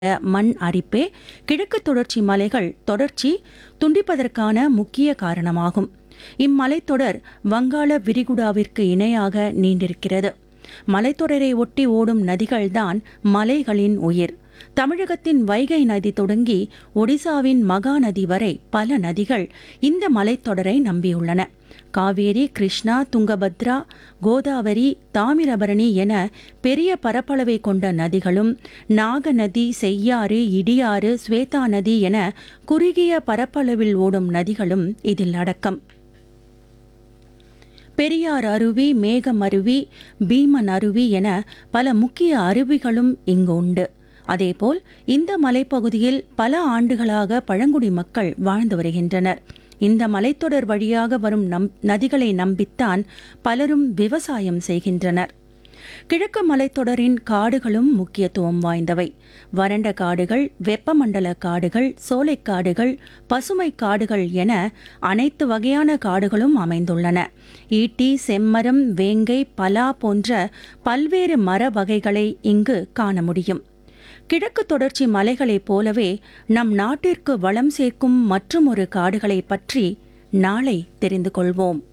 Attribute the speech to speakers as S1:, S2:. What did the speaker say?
S1: மண் அரிப்பே கிழக்கு தொடர்ச்சி மலைகள் தொடர்ச்சி துண்டிப்பதற்கான முக்கிய காரணமாகும் இம்மலைத்தொடர் வங்காள விரிகுடாவிற்கு இணையாக நீண்டிருக்கிறது மலைத்தொடரை ஒட்டி ஓடும் நதிகள்தான் மலைகளின் உயிர் தமிழகத்தின் வைகை நதி தொடங்கி ஒடிசாவின் மகாநதி வரை பல நதிகள் இந்த மலைத்தொடரை நம்பியுள்ளன காவேரி கிருஷ்ணா துங்கபத்ரா கோதாவரி தாமிரபரணி என பெரிய பரப்பளவை கொண்ட நதிகளும் நாகநதி செய்யாறு இடியாறு ஸ்வேதா நதி என குறுகிய பரப்பளவில் ஓடும் நதிகளும் இதில் அடக்கம் பெரியார் அருவி மேகம் அருவி பீமன் அருவி என பல முக்கிய அருவிகளும் இங்கு உண்டு அதேபோல் இந்த மலைப்பகுதியில் பல ஆண்டுகளாக பழங்குடி மக்கள் வாழ்ந்து வருகின்றனர் இந்த மலைத்தொடர் வழியாக வரும் நம் நதிகளை நம்பித்தான் பலரும் விவசாயம் செய்கின்றனர் கிழக்கு மலைத்தொடரின் காடுகளும் முக்கியத்துவம் வாய்ந்தவை வறண்ட காடுகள் வெப்பமண்டல காடுகள் சோலைக்காடுகள் பசுமை காடுகள் என அனைத்து வகையான காடுகளும் அமைந்துள்ளன ஈட்டி செம்மரம் வேங்கை பலா போன்ற பல்வேறு மர வகைகளை இங்கு காண முடியும் கிழக்கு தொடர்ச்சி மலைகளைப் போலவே நம் நாட்டிற்கு வளம் சேர்க்கும் மற்றுமொரு காடுகளைப் பற்றி நாளை தெரிந்து கொள்வோம்